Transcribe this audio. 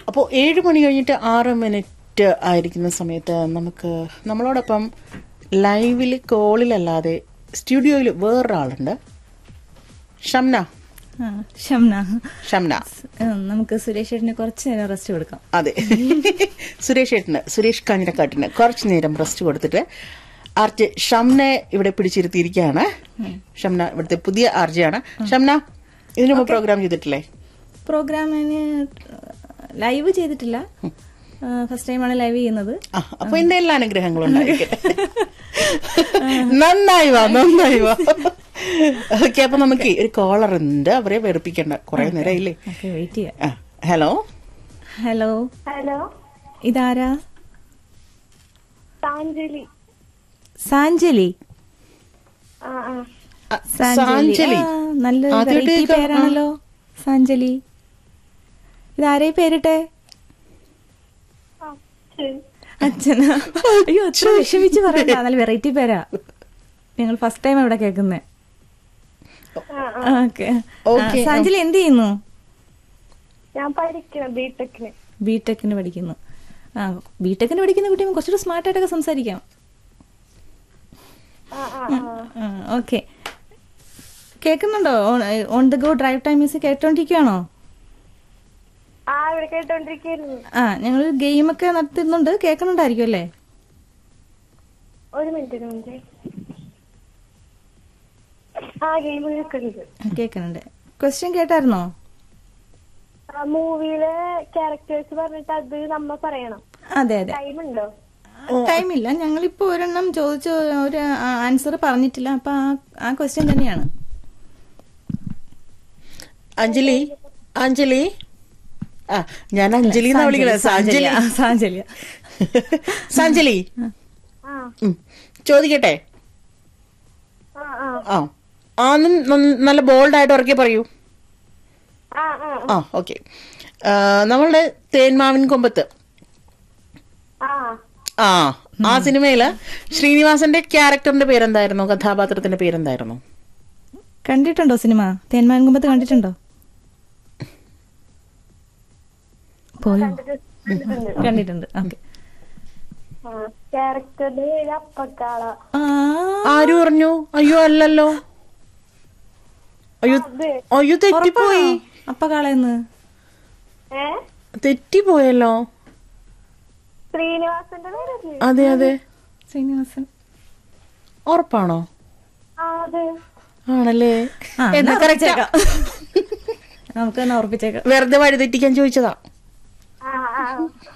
അപ്പോൾ ഏഴ് മണി കഴിഞ്ഞിട്ട് ആറ് മിനിറ്റ് ആയിരിക്കുന്ന സമയത്ത് നമുക്ക് നമ്മളോടൊപ്പം ലൈവിൽ കോളിലല്ലാതെ സ്റ്റുഡിയോയിൽ വേറൊരാളുണ്ട് ഷംന ആ, ഷംന ഷംന ഉം, നമുക്ക് സുരേഷ് ചേട്ടന് കുറച്ച് നേരം റെസ്റ്റ് കൊടുക്കാം അതെ സുരേഷ് ഏട്ടന് സുരേഷ് കാഞ്ഞിരക്കാട്ടിന് കുറച്ചു നേരം റെസ്റ്റ് കൊടുത്തിട്ട് ആർജെ ഷംനെ ഇവിടെ പിടിച്ചിരുത്തിയിരിക്കുകയാണ് ഷംന ഇവിടുത്തെ പുതിയ ആർജയാണ് ഷംന ഇതിനു മുമ്പ് പ്രോഗ്രാം ചെയ്തിട്ടില്ലേ പ്രോഗ്രാമിന് ലൈവ് ചെയ്തിട്ടില്ല ഫസ്റ്റ് ടൈമാണ് ലൈവ് ചെയ്യുന്നത് ആ അപ്പൊ എന്റെ എല്ലാ അനുഗ്രഹങ്ങളും ഉണ്ടായിരിക്കട്ടെ നന്നായി വാ നന്നായി വാ ഓക്കെ അപ്പൊ നമുക്ക് ഒരു കോളർ ഉണ്ട് അവരെ വെറുപ്പിക്കണ്ട കുറെ നേരം ഇല്ലേ ഓക്കെ വെയിറ്റ് ചെയ്യാം ആ, ഹലോ ഹലോ ഹലോ ഇതാരാ സാഞ്ജലി സാഞ്ജലി ആ ആ ആ, സാഞ്ജലി ആ, നല്ലൊരു ആദ്യമായിട്ട് വെറൈറ്റി കേൾക്കാം. പേരാണല്ലോ സാഞ്ജലി ഇതാരേ പേരിട്ടെ ആ, ശരി. അച്ഛനാ അയ്യോ അച്ഛൻ വിഷമിച്ച് പറയണ്ട നല്ല വെറൈറ്റി പേരാ ഞങ്ങൾ ഫസ്റ്റ് ടൈം ഇവിടെ കേൾക്കുന്നേ ആ, ആ. Okay Okay. സാഞ്ജലി എന്ത് ചെയ്യുന്നു ഞാൻ പഠിക്കണം ബിടെക്കിന് ബിടെക്കിന് പഠിക്കുന്നു ആ ബിടെക്കിന് പഠിക്കുന്ന കുട്ടി കുറച്ചുകൂടി സ്മാർട്ടായിട്ടൊക്കെ സംസാരിക്കാം ആ ആ ആ ഓക്കെ കേൾക്കുന്നുണ്ടോ on the go drive time music കേട്ടോണ്ടിരിക്കുകയാണോ ആ ഇവിടെ കേട്ടോണ്ടിരിക്കുന്നു ആ ഞങ്ങൾ ഗെയിമൊക്കെ നടത്തുന്നുണ്ട് കേൾക്കുന്നുണ്ടായിരിക്കും അല്ലേ ഒരു മിനിറ്റ് ഒരു മിനിറ്റ് ആ ഗെയിം കേൾക്കുന്നുണ്ട് കേൾക്കുന്നുണ്ട് ക്വസ്റ്റ്യൻ കേട്ടായിരുന്നോ ആ മൂവിയിലെ ക്യാരക്ടേഴ്സ് പറഞ്ഞിട്ട് അത് നമ്മ പറയണം അതെ അതെ ടൈം ഉണ്ടോ ടൈമില്ല ഞങ്ങളിപ്പോ ഒരെണ്ണം ചോദിച്ച ഒരു ആൻസർ പറഞ്ഞിട്ടില്ല അപ്പൊ ആ- ആ ക്വസ്റ്റ്യൻ തന്നെയാണ് അഞ്ജലി അഞ്ജലി ആ ഞാൻ അഞ്ജലി എന്നാ വിളിക്കണേ സാഞ്ജലി ആ, സാഞ്ജലി സാഞ്ജലി ആ ഉം. ചോദിക്കട്ടെ ആ ആ ആ ആന്നും ന- നല്ല ബോൾഡ് ആയിട്ട് ഉറക്കെ പറയൂ ആ ആ ആ ഓക്കെ നമ്മളുടെ തേന്മാവിൻ കൊമ്പത്ത് ആ ആ ആ ആ സിനിമയില് ശ്രീനിവാസന്റെ ക്യാരക്ടറിന്റെ പേരെന്തായിരുന്നു കഥാപാത്രത്തിന്റെ പേരെന്തായിരുന്നു കണ്ടിട്ടുണ്ടോ സിനിമ തേന്മാൻകുമ്പത്ത് കണ്ടിട്ടുണ്ടോ പോയോ കണ്ടിട്ടുണ്ട് കണ്ടിട്ടുണ്ട് ഓക്കെ ആ ക്യാരക്ടറിന്റെ പേര് അപ്പക്കാള ആര് പറഞ്ഞു അയ്യോ അല്ലല്ലോ അയ്യോ അത് അയ്യോ തെറ്റിപ്പോയി അപ്പ കാളയെന്ന് ഏ തെറ്റിപ്പോയല്ലോ ശ്രീനിവാസന്റെ പേരല്ലേ അതെ അതെ ശ്രീനിവാസൻ ഉറപ്പാണോ ആ അതെ ആണല്ലേ ആ, എന്നാ എന്നാ correct ആ. ഉറപ്പിച്ചേക്കാം. നമുക്ക് എന്നാ ഉറപ്പിച്ചേക്കാം വെറുതെ വഴി തെറ്റിക്കാൻ ചോദിച്ചതാ ആ ആ